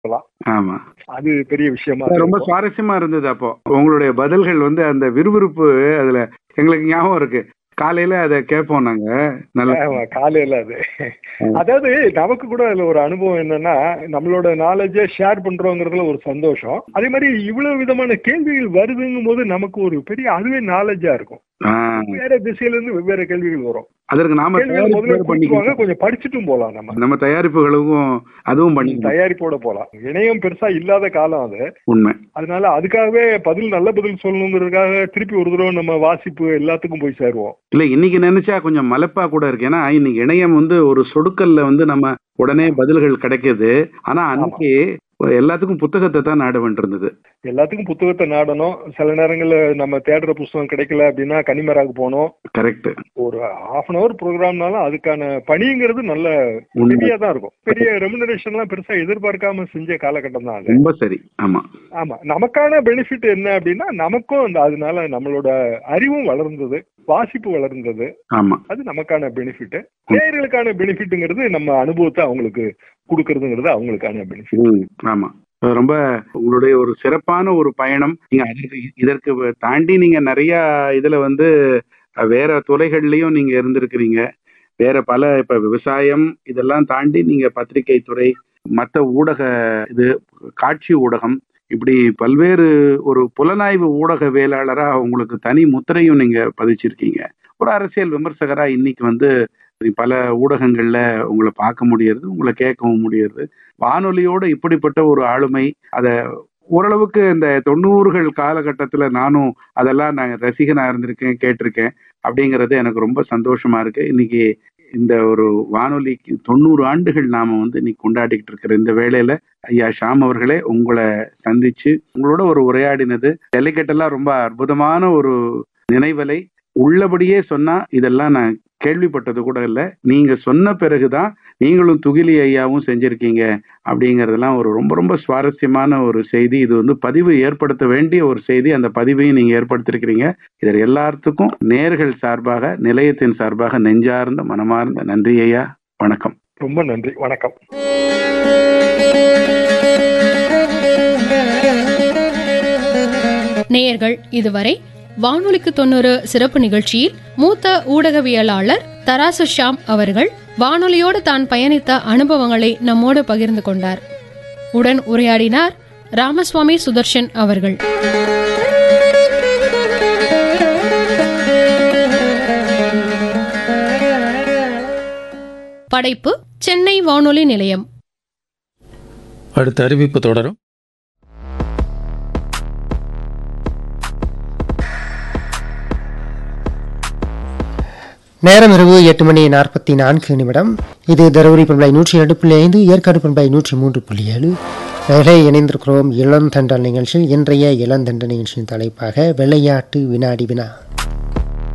சொல்லலாம் ஆமா அது பெரிய விஷயமா ரொம்ப இருக்கும். சுவாரஸ்யமா இருந்தது அப்போ உங்களுடைய பதில்கள் வந்து அந்த விறுவிறுப்பு அதுல எங்களுக்கு ஞாபகம் இருக்கு காலையில அதை கேட்போம் நாங்க நல்ல ஆமா, காலையில அது அதாவது நமக்கு கூட அதுல ஒரு அனுபவம் என்னன்னா நம்மளோட நாலேஜை ஷேர் பண்றோங்கிறதுல ஒரு சந்தோஷம் அதே மாதிரி இவ்வளவு விதமான கேள்விகள் வருதுங்கும் போது நமக்கு ஒரு பெரிய அதுவே நாலேஜா இருக்கும் ஆ, வேற திசையில இருந்து வெவ்வேறு கேள்விகள் வரும் அதற்கு நாம கேள்விகள் முதல்ல தயாரிப்பு கொடுத்துருவாங்க பண்ணிக்கலாம் கொஞ்சம் படிச்சுட்டும் போலாம் நம்ம நம்ம தயாரிப்புகளுக்கும் அதுவும் பண்ணிக்கலாம் தயாரிப்போட போலாம் இணையம் பெருசா இல்லாத காலம் அது உண்மை அதனால அதுக்காகவே பதில் நல்ல பதில் சொல்லணுங்கிறதுக்காக திருப்பி ஒரு தடவை நம்ம வாசிப்பு எல்லாத்துக்கும் போய் சேருவோம் இல்ல இன்னைக்கு நினைச்சா கொஞ்சம் மலைப்பா கூட இருக்கு ஏன்னா இன்னைக்கு இணையம் வந்து ஒரு சொடுக்கல்ல வந்து நம்ம உடனே பதில்கள் கிடைக்குது ஆனா அன்னைக்கு எல்லாத்துக்கும் புத்தகத்தை தான் நாட வேண்டியிருந்தது எல்லாத்துக்கும் புத்தகத்தை நாடணும் சில நேரங்கள்ல நம்ம தேடுற புஸ்தகம் கிடைக்கல அப்படின்னா கனிமராக்கு போனோம் கரெக்ட் ஒரு ஹாஃப் அன் அவர் ப்ரோக்ராம்னாலும் அதுக்கான பணிங்கிறது நல்ல உண்மை ஹெவியா தான் இருக்கும் பெரிய ரெமுனரேஷன்லாம் பெருசா எதிர்பார்க்காம செஞ்ச காலகட்டம் தான் அது ரொம்ப சரி ஆமா ஆமா நமக்கான பெனிஃபிட் என்ன அப்படின்னா நமக்கும் அந்த அதனால நம்மளோட அறிவும் வளர்ந்தது வாசிப்பு வளர்ந்தது ஆமா அது நமக்கான பெனிஃபிட் நேயர்களுக்கான பெனிஃபிட்டுங்கிறது நம்ம அனுபவத்தை அவங்களுக்கு கொடுக்கறதுங்கிறது அவங்களுக்கான பெனிஃபிட் ம், ஆமா அது ரொம்ப உங்களுடைய ஒரு சிறப்பான ஒரு பயணம் நீங்க அதற்கு இதற்கு தாண்டி நீங்க நிறைய இதுல வந்து அஹ், வேற துறைகள்லயும் நீங்க இருந்திருக்கிறீங்க வேற பல இப்ப விவசாயம் இதெல்லாம் தாண்டி நீங்க பத்திரிகை துறை மற்ற ஊடக இது காட்சி ஊடகம் இப்படி பல்வேறு ஒரு புலனாய்வு ஊடகவியலாளரா உங்களுக்கு தனி முத்திரையும் நீங்க பதிச்சிருக்கீங்க ஒரு அரசியல் விமர்சகரா இன்னைக்கு வந்து பல ஊடகங்கள்ல உங்களை பார்க்க முடியறது உங்களை கேட்கவும் முடியறது வானொலியோட இப்படிப்பட்ட ஒரு ஆளுமை அத ஓரளவுக்கு இந்த தொண்ணூறுகள் காலகட்டத்துல நானும் அதெல்லாம் நான் ரசிகனா இருந்திருக்கேன் கேட்டிருக்கேன் அப்படிங்கிறது எனக்கு ரொம்ப சந்தோஷமா இருக்கு இன்னைக்கு இந்த ஒரு வானொலிக்கு தொண்ணூறு ஆண்டுகள் நாம வந்து இன்னைக்கு கொண்டாடிக்கிட்டு இருக்கிற இந்த வேளையில ஐயா ஷாம் அவர்களே உங்களை சந்திச்சு உங்களோட ஒரு உரையாடினது டெலிகேட்டெல்லாம் ரொம்ப அற்புதமான ஒரு நினைவலை உள்ளபடியே சொன்னா இதெல்லாம் நான் கேள்விப்பட்டது கூட இல்லை நீங்க சொன்ன பிறகுதான் நீங்களும் துகிலி ஐயாவும் செஞ்சிருக்கீங்க அப்படிங்கறதெல்லாம் ஒரு ரொம்ப ரொம்ப சுவாரஸ்யமான ஒரு செய்தி இது வந்து பதிவு ஏற்படுத்த வேண்டிய ஒரு செய்தி அந்த பதிவையும் நீங்க ஏற்படுத்திருக்கிறீங்க இதில் எல்லாத்துக்கும் நேர்கள் சார்பாக நிலையத்தின் சார்பாக நெஞ்சார்ந்த மனமார்ந்த நன்றி ஐயா வணக்கம் ரொம்ப நன்றி வணக்கம் நேயர்கள் இதுவரை வானொலிக்கு தொண்ணூறு சிறப்பு நிகழ்ச்சியில் மூத்த ஊடகவியலாளர் தராசு ஷாம் அவர்கள் வானொலியோடு தான் பயணித்த அனுபவங்களை நம்மோடு பகிர்ந்து கொண்டார் உடன் உரையாடினார் ராமசுவாமி சுதர்ஷன் அவர்கள் படைப்பு சென்னை வானொலி நிலையம் அடுத்த அறிவிப்பு தொடரும் நேரம் இரவு எட்டு மணி நாற்பத்தி நான்கு நிமிடம் இது தருமபுரி பண்பலை நூற்றி இரண்டு புள்ளி ஐந்து ஏற்காடு பண்பலை நூற்றி மூன்று புள்ளி ஏழு வேலை இணைந்திருக்கிறோம் இளந்தண்டல் நிகழ்ச்சியில் இன்றைய இளந்தண்டல் நிகழ்ச்சியின் தலைப்பாக விளையாட்டு வினாடி வினா